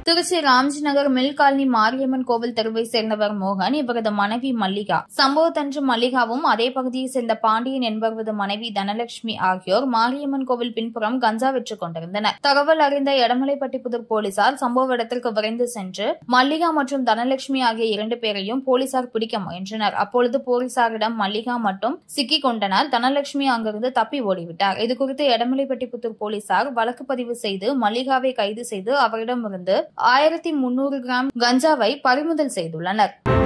Trichy Ramji Nagar mill colony Mariamman கோவில் தெருவை சேர்ந்தவர் மோகன் இவரது மனைவி மல்லிகா சம்பவத்தன்று மல்லிகாவும் அதே பகுதியை சேர்ந்த பாண்டியன் என்பவரது மனைவி தனலட்சுமி ஆகியோர் மாரியம்மன் கோவில் பின்புறம் கஞ்சா விற்றுக் கொண்டிருந்தனர் தகவல் அறிந்த எடமலைப்பட்டி புதூர் போலீசார் சம்பவ இடத்திற்கு விரைந்து சென்று மல்லிகா மற்றும் தனலட்சுமி ஆகிய இரண்டு பேரையும் போலீசார் பிடிக்க முயன்றனர் அப்பொழுது போலீசாரிடம் மல்லிகா மட்டும் சிக்கிக் கொண்டனர் தனலட்சுமி அங்கிருந்து தப்பி ஓடிவிட்டார் இதுகுறித்து எடமலைப்பட்டி புத்தூர் போலீசார் வழக்கு பதிவு செய்து மல்லிகாவை கைது செய்து அவரிடமிருந்து ஆயிரத்தி முன்னூறு கிராம் கஞ்சாவை பறிமுதல் செய்துள்ளனர்